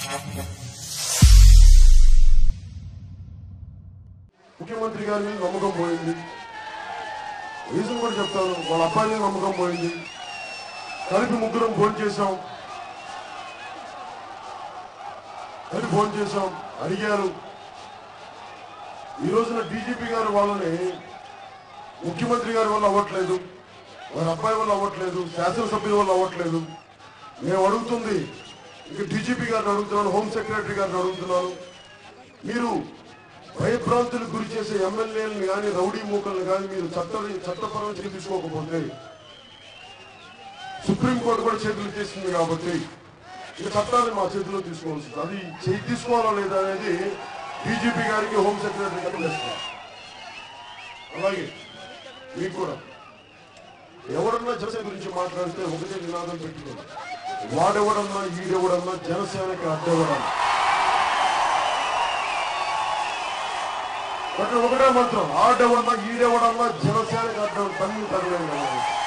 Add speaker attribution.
Speaker 1: ముఖ్యమంత్రి గారి మీద నమ్మకం పోయింది రీజన్ కూడా చెప్తాను వాళ్ళ అబ్బాయి మీద నమ్మకం పోయింది కలిపి ముగ్గురం ఫోన్ చేశాం కలిపి ఫోన్ చేశాం అడిగారు ఈ రోజున డీజీపీ గారు వాళ్ళని ముఖ్యమంత్రి గారి వల్ల అవ్వట్లేదు వారి అబ్బాయి వల్ల అవ్వట్లేదు శాసనసభ్యుల వల్ల అవ్వట్లేదు మేము అడుగుతుంది ఇక డీజీపీ గారిని అడుగుతున్నాను హోమ్ సెక్రటరీ గారిని అడుగుతున్నాను మీరు భయభ్రాంతులకు గురి చేసే ఎమ్మెల్యేలను కానీ రౌడీ మూకల్ని కానీ మీరు చట్ట చట్టపరమైన చర్య తీసుకోకపోతే సుప్రీంకోర్టు కూడా చేతులు చేసింది కాబట్టి ఇక చట్టాన్ని మా చేతిలో తీసుకోవాల్సింది అది చేయి తీసుకోవాలా లేదా అనేది డీజీపీ గారికి హోమ్ సెక్రటరీ గారికి ఇస్తాం అలాగే మీకు కూడా ఎవడన్నా జనసేన గురించి మాట్లాడితే ఒకటే నినాదం పెట్టుకోండి వాడెవడన్నా ఈడెవడన్నా జనసేనకి అడ్డెవడన్నా ఒకటే ఒకటే మంత్రం ఆడెవడన్నా ఈడెవడన్నా జనసేనకి అడ్డం తల్లి తరలేదు